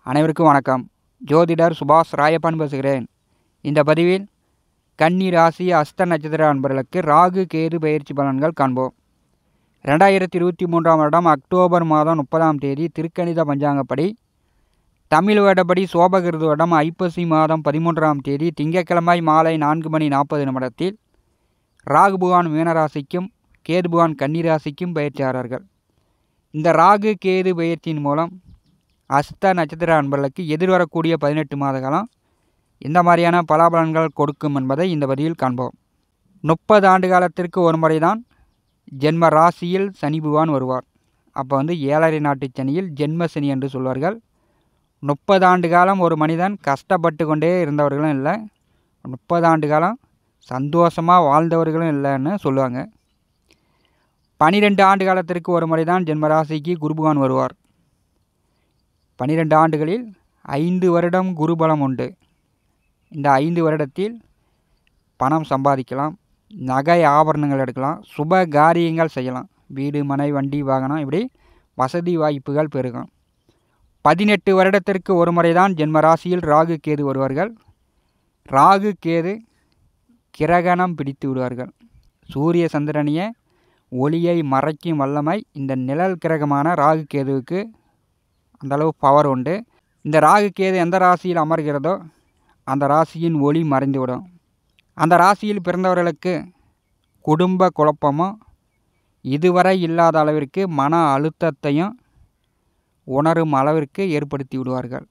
அனைவருக்கும் வணக்கம் ஜோதிடர் சுபாஷ் ராயப்பன் பேசுகிறேன் இந்த பதிவில் கன்னி ராசி அஸ்த நட்சத்திர அன்பர்களுக்கு ராகு கேது பயிற்சி பலன்கள் காண்போம் ரெண்டாயிரத்தி இருபத்தி மூன்றாம் வருடம் அக்டோபர் மாதம் முப்பதாம் தேதி திருக்கணித பஞ்சாங்கப்படி தமிழ் வருடப்படி சோபகிருது வருடம் ஐப்பசி மாதம் பதிமூன்றாம் தேதி திங்கட்கிழமை மாலை நான்கு மணி நாற்பது நிமிடத்தில் ராகு புகான் மீனராசிக்கும் கேது புகான் கன்னிராசிக்கும் பயிற்சியாளர்கள் இந்த ராகு கேது பயிற்சியின் மூலம் அஸ்த நட்சத்திர அன்பர்களுக்கு எதிர்வரக்கூடிய பதினெட்டு மாத காலம் இந்த மாதிரியான பலாபலன்கள் கொடுக்கும் என்பதை இந்த பதிவில் காண்போம் முப்பது ஆண்டு காலத்திற்கு ஒரு முறை தான் ஜென்ம ராசியில் சனி பகவான் வருவார் அப்போ வந்து ஏழரை நாட்டு சனியில் ஜென்ம சனி என்று சொல்வார்கள் முப்பது ஆண்டு காலம் ஒரு மனிதன் கஷ்டப்பட்டு கொண்டே இருந்தவர்களும் இல்லை முப்பது ஆண்டு காலம் சந்தோஷமாக வாழ்ந்தவர்களும் இல்லைன்னு சொல்லுவாங்க பனிரெண்டு ஆண்டு காலத்திற்கு ஒரு முறை தான் ஜென்மராசிக்கு குருபகவான் வருவார் பனிரெண்டு ஆண்டுகளில் ஐந்து வருடம் குருபலம் உண்டு இந்த ஐந்து வருடத்தில் பணம் சம்பாதிக்கலாம் நகை ஆபரணங்கள் எடுக்கலாம் சுப காரியங்கள் செய்யலாம் வீடு மனை வண்டி வாகனம் இப்படி வசதி வாய்ப்புகள் பெருகும் பதினெட்டு வருடத்திற்கு ஒரு முறை தான் ஜென்மராசியில் ராகு கேது வருவார்கள் ராகு கேது கிரகணம் பிடித்து விடுவார்கள் சூரிய சந்திரனிய ஒளியை மறைக்கும் வல்லமை இந்த நிழல் கிரகமான ராகு கேதுவுக்கு அந்தளவு பவர் உண்டு இந்த ராகு கேது எந்த ராசியில் அமர்கிறதோ அந்த ராசியின் ஒளி மறைந்துவிடும் அந்த ராசியில் பிறந்தவர்களுக்கு குடும்ப குழப்பமும் இதுவரை இல்லாத அளவிற்கு மன அழுத்தத்தையும் உணரும் அளவிற்கு ஏற்படுத்தி விடுவார்கள்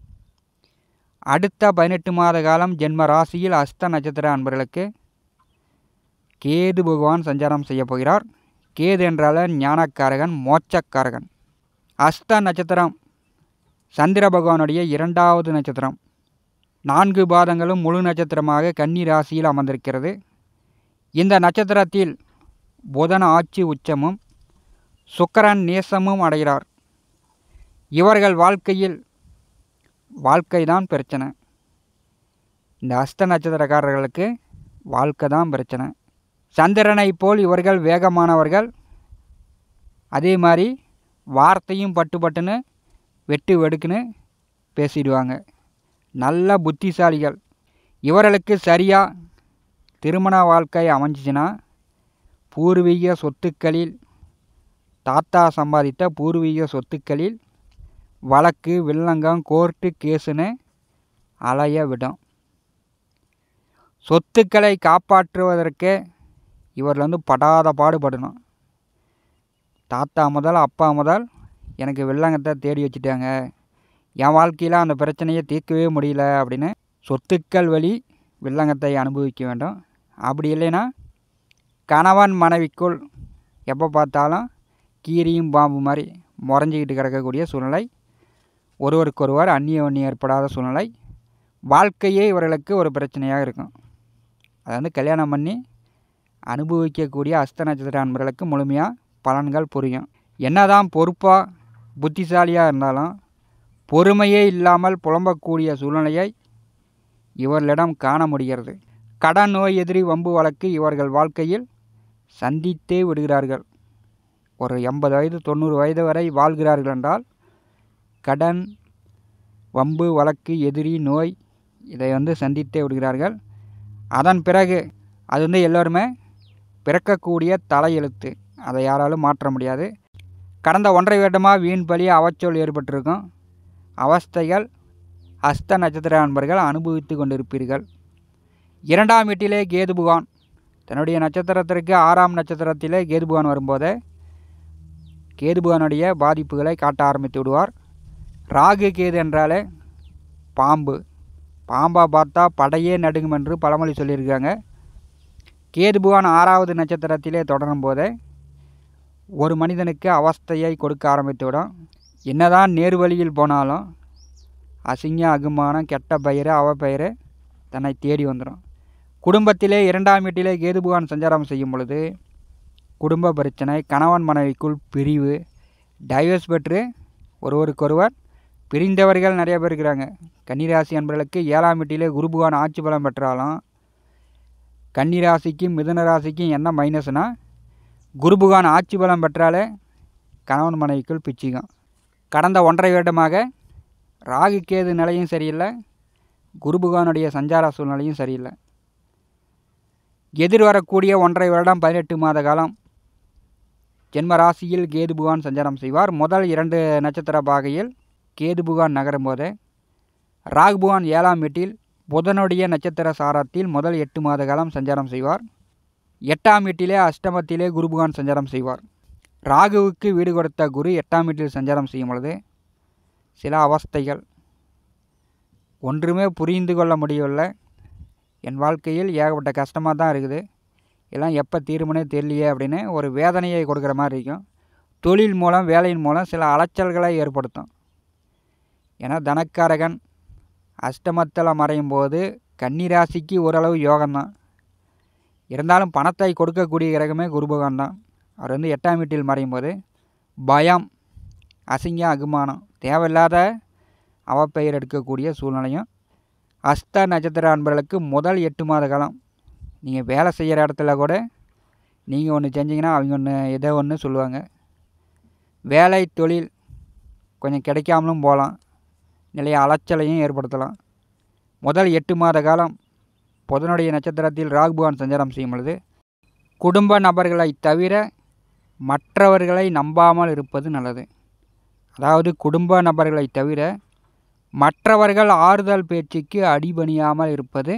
அடுத்த பதினெட்டு மாத காலம் ஜென்ம ராசியில் அஸ்த நட்சத்திர அன்பர்களுக்கு கேது பகவான் சஞ்சாரம் செய்ய போகிறார் கேது என்றால ஞானக்காரகன் மோட்சக்காரகன் அஸ்த நட்சத்திரம் சந்திர பகவானுடைய இரண்டாவது நட்சத்திரம் நான்கு பாதங்களும் முழு நட்சத்திரமாக கன்னி ராசியில் அமர்ந்திருக்கிறது இந்த நட்சத்திரத்தில் புதன் ஆட்சி உச்சமும் சுக்கரன் நேசமும் அடைகிறார் இவர்கள் வாழ்க்கையில் வாழ்க்கை தான் பிரச்சனை இந்த அஸ்த நட்சத்திரக்காரர்களுக்கு வாழ்க்கை தான் பிரச்சனை சந்திரனை போல் இவர்கள் வேகமானவர்கள் அதே மாதிரி வார்த்தையும் பட்டு பட்டுன்னு வெட்டு வெடுக்குன்னு பேசிடுவாங்க நல்ல புத்திசாலிகள் இவர்களுக்கு சரியாக திருமண வாழ்க்கை அமைஞ்சிச்சின்னா பூர்வீக சொத்துக்களில் தாத்தா சம்பாதித்த பூர்வீக சொத்துக்களில் வழக்கு வில்லங்கம் கோர்ட்டு கேஸுன்னு அலைய விடும் சொத்துக்களை காப்பாற்றுவதற்கே இவர்கள் வந்து படாத பாடுபடணும் தாத்தா முதல் அப்பா முதல் எனக்கு வில்லங்கத்தை தேடி வச்சுட்டாங்க என் வாழ்க்கையில் அந்த பிரச்சனையை தீர்க்கவே முடியல அப்படின்னு சொத்துக்கள் வழி வில்லங்கத்தை அனுபவிக்க வேண்டும் அப்படி இல்லைன்னா கணவன் மனைவிக்குள் எப்போ பார்த்தாலும் கீரியும் பாம்பு மாதிரி முறைஞ்சிக்கிட்டு கிடக்கக்கூடிய சூழ்நிலை ஒருவருக்கொருவர் அந்நிய ஒன்னியம் ஏற்படாத சூழ்நிலை வாழ்க்கையே இவர்களுக்கு ஒரு பிரச்சனையாக இருக்கும் அதை வந்து கல்யாணம் பண்ணி அனுபவிக்கக்கூடிய அஸ்த நட்சத்திர அன்பர்களுக்கு முழுமையாக பலன்கள் புரியும் என்னதான் பொறுப்பாக புத்திசாலியாக இருந்தாலும் பொறுமையே இல்லாமல் புலம்பக்கூடிய சூழ்நிலையை இவர்களிடம் காண முடிகிறது கடன் நோய் எதிரி வம்பு வழக்கு இவர்கள் வாழ்க்கையில் சந்தித்தே விடுகிறார்கள் ஒரு எண்பது வயது தொண்ணூறு வயது வரை வாழ்கிறார்கள் என்றால் கடன் வம்பு வழக்கு எதிரி நோய் இதை வந்து சந்தித்தே விடுகிறார்கள் அதன் பிறகு அது வந்து எல்லோருமே பிறக்கக்கூடிய தலையெழுத்து அதை யாராலும் மாற்ற முடியாது கடந்த ஒன்றரை வருடமாக வீண் பலி அவச்சொல் ஏற்பட்டிருக்கும் அவஸ்தைகள் அஸ்த நட்சத்திர அன்பர்கள் அனுபவித்து கொண்டிருப்பீர்கள் இரண்டாம் வீட்டிலே கேது புகான் தன்னுடைய நட்சத்திரத்திற்கு ஆறாம் நட்சத்திரத்திலே கேது புகான் வரும்போதே கேது புகானுடைய பாதிப்புகளை காட்ட ஆரம்பித்து விடுவார் ராகு கேது என்றாலே பாம்பு பாம்பா பார்த்தா படையே நடுங்கும் என்று பழமொழி சொல்லியிருக்காங்க கேது புகான் ஆறாவது நட்சத்திரத்திலே தொடரும் போதே ஒரு மனிதனுக்கு அவஸ்தையை கொடுக்க ஆரம்பித்துவிடும் என்னதான் நேர் வழியில் போனாலும் அசிங்க அகுமானம் கெட்ட பயிர் அவ பயிர் தன்னை தேடி வந்துடும் குடும்பத்திலே இரண்டாம் வீட்டிலே கேது புகான் சஞ்சாரம் செய்யும் பொழுது குடும்ப பிரச்சனை கணவன் மனைவிக்குள் பிரிவு டைவர்ஸ் பெற்று ஒருவருக்கொருவர் பிரிந்தவர்கள் நிறைய பேர் இருக்கிறாங்க கன்னிராசி அன்பர்களுக்கு ஏழாம் வீட்டிலே குரு புகான் ஆட்சி பலம் பெற்றாலும் கன்னிராசிக்கும் மிதுன ராசிக்கும் என்ன மைனஸ்னால் குரு புகான் ஆட்சி பலம் பெற்றாலே கணவன் மனைவிக்குள் பிச்சிக்கும் கடந்த ஒன்றரை வருடமாக ராகு கேது நிலையும் சரியில்லை குரு பகவானுடைய சஞ்சார சூழ்நிலையும் சரியில்லை எதிர்வரக்கூடிய ஒன்றரை வருடம் பதினெட்டு மாத காலம் ஜென்ம ராசியில் கேது புகான் சஞ்சாரம் செய்வார் முதல் இரண்டு நட்சத்திர பாகையில் கேது புகான் நகரும் போது ராகு புகான் ஏழாம் வீட்டில் புதனுடைய நட்சத்திர சாரத்தில் முதல் எட்டு மாத காலம் சஞ்சாரம் செய்வார் எட்டாம் வீட்டிலே அஷ்டமத்திலே குரு புகான் சஞ்சாரம் செய்வார் ராகுவுக்கு வீடு கொடுத்த குரு எட்டாம் வீட்டில் சஞ்சாரம் செய்யும் பொழுது சில அவஸ்தைகள் ஒன்றுமே புரிந்து கொள்ள முடியவில்லை என் வாழ்க்கையில் ஏகப்பட்ட கஷ்டமாக தான் இருக்குது எல்லாம் எப்போ தீருமனே தெரியலையே அப்படின்னு ஒரு வேதனையை கொடுக்குற மாதிரி இருக்கும் தொழில் மூலம் வேலையின் மூலம் சில அலைச்சல்களை ஏற்படுத்தும் ஏன்னா தனக்காரகன் அஷ்டமத்தில் மறையும் போது கன்னிராசிக்கு ஓரளவு யோகம்தான் இருந்தாலும் பணத்தை கொடுக்கக்கூடிய கிரகமே குரு பகவான் தான் அவர் வந்து எட்டாம் வீட்டில் மறையும் போது பயம் அசிங்கம் அகுமானம் தேவையில்லாத அவப்பெயர் எடுக்கக்கூடிய சூழ்நிலையும் அஸ்த நட்சத்திர அன்பர்களுக்கு முதல் எட்டு மாத காலம் நீங்கள் வேலை செய்கிற இடத்துல கூட நீங்கள் ஒன்று செஞ்சீங்கன்னா அவங்க ஒன்று ஏதோ ஒன்று சொல்லுவாங்க வேலை தொழில் கொஞ்சம் கிடைக்காமலும் போகலாம் நிறைய அலைச்சலையும் ஏற்படுத்தலாம் முதல் எட்டு மாத காலம் புதனுடைய நட்சத்திரத்தில் ராகுபவான் சஞ்சாரம் செய்யும் பொழுது குடும்ப நபர்களை தவிர மற்றவர்களை நம்பாமல் இருப்பது நல்லது அதாவது குடும்ப நபர்களை தவிர மற்றவர்கள் ஆறுதல் பேச்சுக்கு அடிபணியாமல் இருப்பது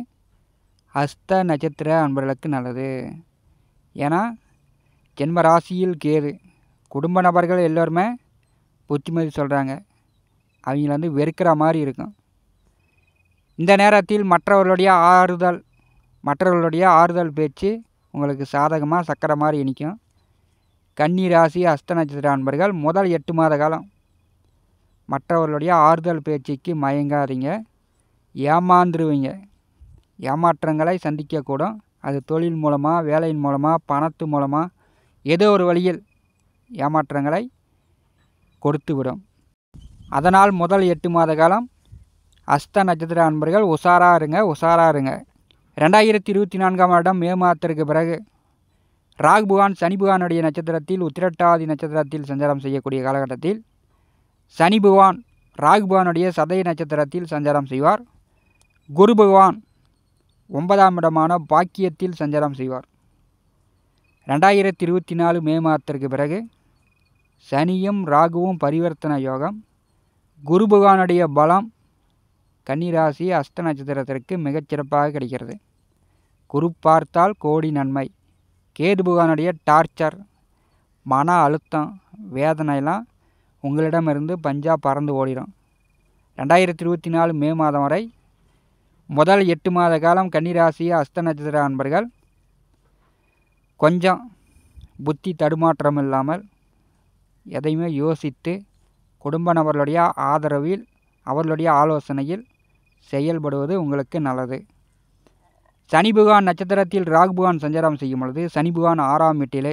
அஸ்த நட்சத்திர அன்பர்களுக்கு நல்லது ஏன்னா ஜென்ம ராசியில் கேது குடும்ப நபர்கள் எல்லோருமே புத்திமதி சொல்கிறாங்க அவங்கள வந்து வெறுக்கிற மாதிரி இருக்கும் இந்த நேரத்தில் மற்றவர்களுடைய ஆறுதல் மற்றவர்களுடைய ஆறுதல் பேச்சு உங்களுக்கு சாதகமாக சக்கரை மாதிரி இனிக்கும் கன்னி ராசி அஸ்த நட்சத்திர அன்பர்கள் முதல் எட்டு மாத காலம் மற்றவர்களுடைய ஆறுதல் பேச்சுக்கு மயங்காதீங்க ஏமாந்துருவீங்க ஏமாற்றங்களை சந்திக்கக்கூடும் அது தொழில் மூலமாக வேலையின் மூலமாக பணத்து மூலமாக ஏதோ ஒரு வழியில் ஏமாற்றங்களை கொடுத்து விடும் அதனால் முதல் எட்டு மாத காலம் அஸ்த நட்சத்திர அன்பர்கள் உஷாராக இருங்க உஷாராக இருங்க ரெண்டாயிரத்தி இருபத்தி நான்காம் வருடம் மே மாதத்திற்கு பிறகு ராகு புகான் சனி புகானுடைய நட்சத்திரத்தில் உத்திரட்டாதி நட்சத்திரத்தில் சஞ்சாரம் செய்யக்கூடிய காலகட்டத்தில் சனி பகவான் ராகு பகவானுடைய சதய நட்சத்திரத்தில் சஞ்சாரம் செய்வார் குரு பகவான் ஒன்பதாம் இடமான பாக்கியத்தில் சஞ்சாரம் செய்வார் ரெண்டாயிரத்தி இருபத்தி நாலு மே மாதத்திற்கு பிறகு சனியும் ராகுவும் பரிவர்த்தன யோகம் குரு பகவானுடைய பலம் கன்னிராசி அஸ்த நட்சத்திரத்திற்கு மிகச்சிறப்பாக கிடைக்கிறது குரு பார்த்தால் கோடி நன்மை கேது பகவானுடைய டார்ச்சர் மன அழுத்தம் வேதனைலாம் உங்களிடமிருந்து பஞ்சா பறந்து ஓடிடும் ரெண்டாயிரத்தி இருபத்தி நாலு மே மாதம் வரை முதல் எட்டு மாத காலம் கன்னிராசி அஸ்த நட்சத்திர அன்பர்கள் கொஞ்சம் புத்தி தடுமாற்றம் இல்லாமல் எதையுமே யோசித்து குடும்ப நபர்களுடைய ஆதரவில் அவர்களுடைய ஆலோசனையில் செயல்படுவது உங்களுக்கு நல்லது சனி பகவான் நட்சத்திரத்தில் ராகு பகவான் சஞ்சாரம் செய்யும் பொழுது சனி பகவான் ஆறாம் வீட்டிலே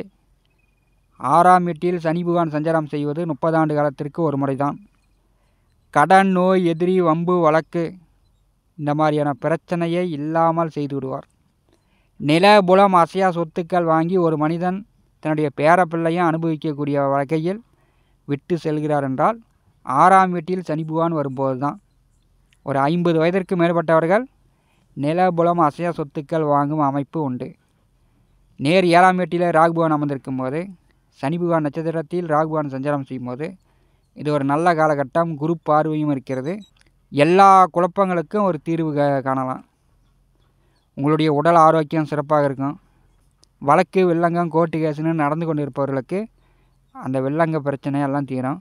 ஆறாம் வீட்டில் சனி பகவான் சஞ்சாரம் செய்வது முப்பதாண்டு காலத்திற்கு ஒரு முறைதான் கடன் நோய் எதிரி வம்பு வழக்கு இந்த மாதிரியான பிரச்சனையை இல்லாமல் செய்து விடுவார் நில புலம் அசையா சொத்துக்கள் வாங்கி ஒரு மனிதன் தன்னுடைய பேரப்பிள்ளையும் அனுபவிக்கக்கூடிய வகையில் விட்டு செல்கிறார் என்றால் ஆறாம் வீட்டில் சனி பகவான் வரும்போது தான் ஒரு ஐம்பது வயதிற்கு மேற்பட்டவர்கள் நில புலம் அசையா சொத்துக்கள் வாங்கும் அமைப்பு உண்டு நேர் ஏழாம் வீட்டில் ராகுபவன் அமர்ந்திருக்கும் போது சனி பகவான் நட்சத்திரத்தில் ராகுபவன் சஞ்சாரம் செய்யும்போது இது ஒரு நல்ல காலகட்டம் குரு பார்வையும் இருக்கிறது எல்லா குழப்பங்களுக்கும் ஒரு தீர்வு கா- காணலாம் உங்களுடைய உடல் ஆரோக்கியம் சிறப்பாக இருக்கும் வழக்கு வில்லங்கம் கோர்ட்டு கேஸுன்னு நடந்து கொண்டு இருப்பவர்களுக்கு அந்த வில்லங்க பிரச்சனை எல்லாம் தீரும்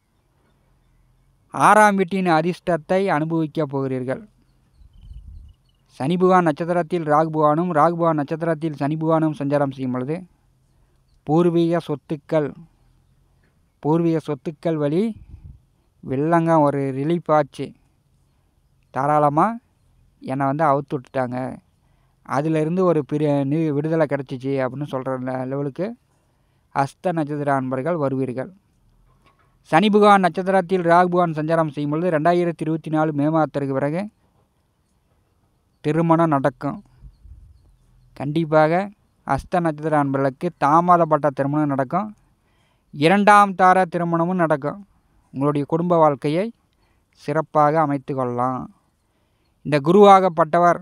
ஆறாம் வீட்டின் அதிர்ஷ்டத்தை அனுபவிக்கப் போகிறீர்கள் சனி பகவான் நட்சத்திரத்தில் ராகு பகவானும் ராகு பகவான் நட்சத்திரத்தில் சனி பகவானும் சஞ்சாரம் செய்யும் பொழுது பூர்வீக சொத்துக்கள் பூர்வீக சொத்துக்கள் வழி வில்லங்கம் ஒரு ரிலீஃப் ஆச்சு தாராளமாக என்னை வந்து அவுத்து விட்டுட்டாங்க அதிலிருந்து ஒரு பெரிய நி விடுதலை கிடச்சிச்சு அப்படின்னு சொல்கிற லெவலுக்கு அஸ்த நட்சத்திர அன்பர்கள் வருவீர்கள் சனி பகவான் நட்சத்திரத்தில் ராகு பகவான் சஞ்சாரம் செய்யும் பொழுது ரெண்டாயிரத்தி இருபத்தி நாலு மே மாதத்திற்கு பிறகு திருமணம் நடக்கும் கண்டிப்பாக அஸ்த நட்சத்திர அன்பர்களுக்கு தாமதப்பட்ட திருமணம் நடக்கும் இரண்டாம் தார திருமணமும் நடக்கும் உங்களுடைய குடும்ப வாழ்க்கையை சிறப்பாக அமைத்து கொள்ளலாம் இந்த குருவாகப்பட்டவர்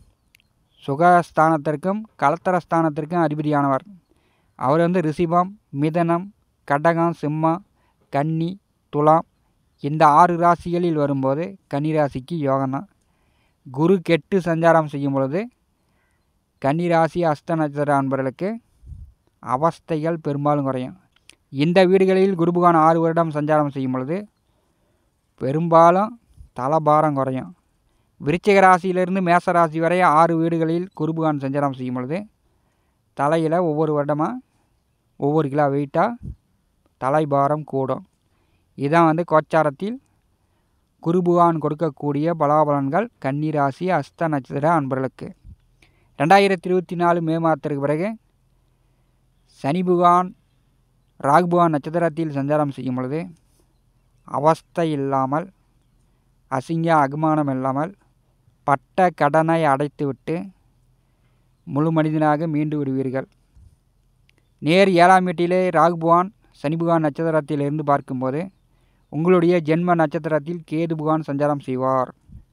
சுகஸ்தானத்திற்கும் கலத்தரஸ்தானத்திற்கும் அதிபதியானவர் அவர் வந்து ரிஷிபம் மிதனம் கடகம் சிம்மம் கன்னி துலாம் இந்த ஆறு ராசிகளில் வரும்போது கன்னி ராசிக்கு யோகம்தான் குரு கெட்டு சஞ்சாரம் செய்யும் பொழுது கன்னி ராசி அஸ்த நட்சத்திர அன்பர்களுக்கு அவஸ்தைகள் பெரும்பாலும் குறையும் இந்த வீடுகளில் குருபகான் ஆறு வருடம் சஞ்சாரம் செய்யும் பொழுது பெரும்பாலும் தலபாரம் குறையும் விருச்சிக ராசியிலிருந்து மேச ராசி வரை ஆறு வீடுகளில் குருபகான் சஞ்சாரம் செய்யும் பொழுது தலையில் ஒவ்வொரு வருடமாக ஒவ்வொரு கிலோ வெயிட்டாக தலைபாரம் கூடும் இதான் வந்து கோச்சாரத்தில் குருபுகான் கொடுக்கக்கூடிய பலாபலன்கள் கன்னி ராசி அஸ்த நட்சத்திர அன்பர்களுக்கு ரெண்டாயிரத்தி இருபத்தி நாலு மே மாதத்திற்கு பிறகு சனி புகான் ராகுபுகான் நட்சத்திரத்தில் சஞ்சாரம் செய்யும் பொழுது அவஸ்தை இல்லாமல் அசிங்க அகுமானம் இல்லாமல் பட்ட கடனை அடைத்துவிட்டு முழு மனிதனாக மீண்டு விடுவீர்கள் நேர் ஏழாம் வீட்டிலே ராகுபுகான் சனி புகான் நட்சத்திரத்தில் இருந்து பார்க்கும்போது உங்களுடைய ஜென்ம நட்சத்திரத்தில் கேது புகான் சஞ்சாரம் செய்வார்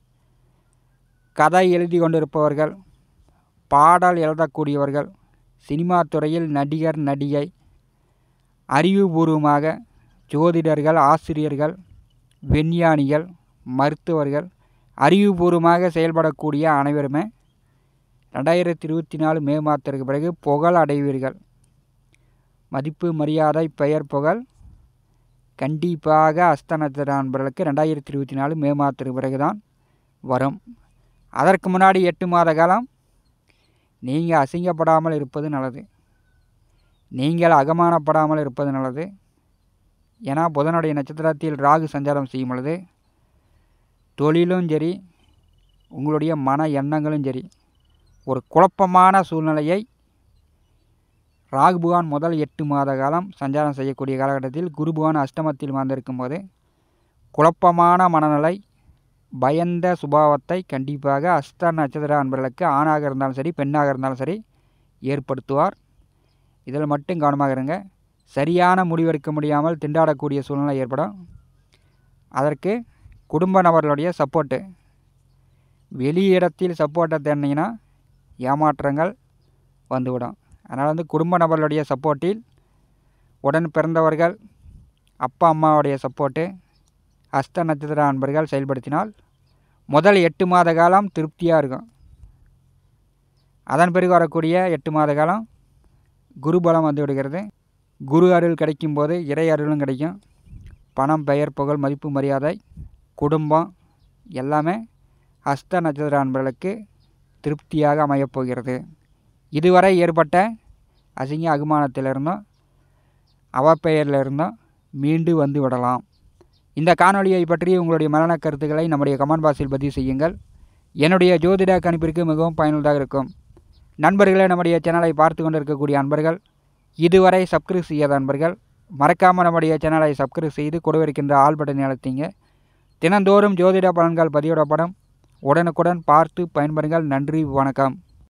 கதை எழுதி கொண்டிருப்பவர்கள் பாடல் எழுதக்கூடியவர்கள் சினிமா துறையில் நடிகர் நடிகை அறிவுபூர்வமாக ஜோதிடர்கள் ஆசிரியர்கள் விஞ்ஞானிகள் மருத்துவர்கள் அறிவுபூர்வமாக செயல்படக்கூடிய அனைவருமே ரெண்டாயிரத்தி இருபத்தி நாலு மே மாதத்திற்கு பிறகு புகழ் அடைவீர்கள் மதிப்பு மரியாதை பெயர் புகழ் கண்டிப்பாக அஸ்த நட்சத்திர நண்பர்களுக்கு ரெண்டாயிரத்தி இருபத்தி நாலு மே மாதத்திற்கு பிறகு தான் வரும் அதற்கு முன்னாடி எட்டு மாத காலம் நீங்கள் அசிங்கப்படாமல் இருப்பது நல்லது நீங்கள் அகமானப்படாமல் இருப்பது நல்லது ஏன்னா புதனுடைய நட்சத்திரத்தில் ராகு சஞ்சாரம் செய்யும் பொழுது தொழிலும் சரி உங்களுடைய மன எண்ணங்களும் சரி ஒரு குழப்பமான சூழ்நிலையை ராகு புகான் முதல் எட்டு மாத காலம் சஞ்சாரம் செய்யக்கூடிய காலகட்டத்தில் குரு புகான் அஷ்டமத்தில் வந்திருக்கும் போது குழப்பமான மனநிலை பயந்த சுபாவத்தை கண்டிப்பாக அஸ்த நட்சத்திர அன்பர்களுக்கு ஆணாக இருந்தாலும் சரி பெண்ணாக இருந்தாலும் சரி ஏற்படுத்துவார் இதில் மட்டும் கவனமாக இருங்க சரியான முடிவெடுக்க முடியாமல் திண்டாடக்கூடிய சூழ்நிலை ஏற்படும் அதற்கு குடும்ப நபர்களுடைய சப்போர்ட்டு வெளி இடத்தில் சப்போர்ட்டை தேடினீங்கன்னா ஏமாற்றங்கள் வந்துவிடும் அதனால் வந்து குடும்ப நபர்களுடைய சப்போர்ட்டில் உடன் பிறந்தவர்கள் அப்பா அம்மாவுடைய சப்போர்ட்டு அஸ்த நட்சத்திர அன்பர்கள் செயல்படுத்தினால் முதல் எட்டு மாத காலம் திருப்தியாக இருக்கும் அதன் பிறகு வரக்கூடிய எட்டு மாத காலம் குரு பலம் வந்து விடுகிறது குரு அருள் கிடைக்கும் போது இறை அருளும் கிடைக்கும் பணம் பெயர் புகழ் மதிப்பு மரியாதை குடும்பம் எல்லாமே அஸ்த நட்சத்திர அன்பர்களுக்கு திருப்தியாக அமையப் போகிறது இதுவரை ஏற்பட்ட அசிங்க அகுமானத்திலிருந்தும் அவப்பெயரிலிருந்தும் மீண்டு வந்து விடலாம் இந்த காணொளியை பற்றி உங்களுடைய மரண கருத்துக்களை நம்முடைய கமெண்ட் பாக்ஸில் பதிவு செய்யுங்கள் என்னுடைய ஜோதிட கணிப்பிற்கு மிகவும் பயனுள்ளதாக இருக்கும் நண்பர்களே நம்முடைய சேனலை பார்த்து கொண்டிருக்கக்கூடிய அன்பர்கள் இதுவரை சப்ஸ்கிரைப் செய்யாத அன்பர்கள் மறக்காமல் நம்முடைய சேனலை சப்ஸ்கிரைப் செய்து கொடுவிருக்கின்ற ஆள் பட்டனை அழுத்திங்க தினந்தோறும் ஜோதிட பலன்கள் பதிவிடப்படும் உடனுக்குடன் பார்த்து பயன்பெறுங்கள் நன்றி வணக்கம்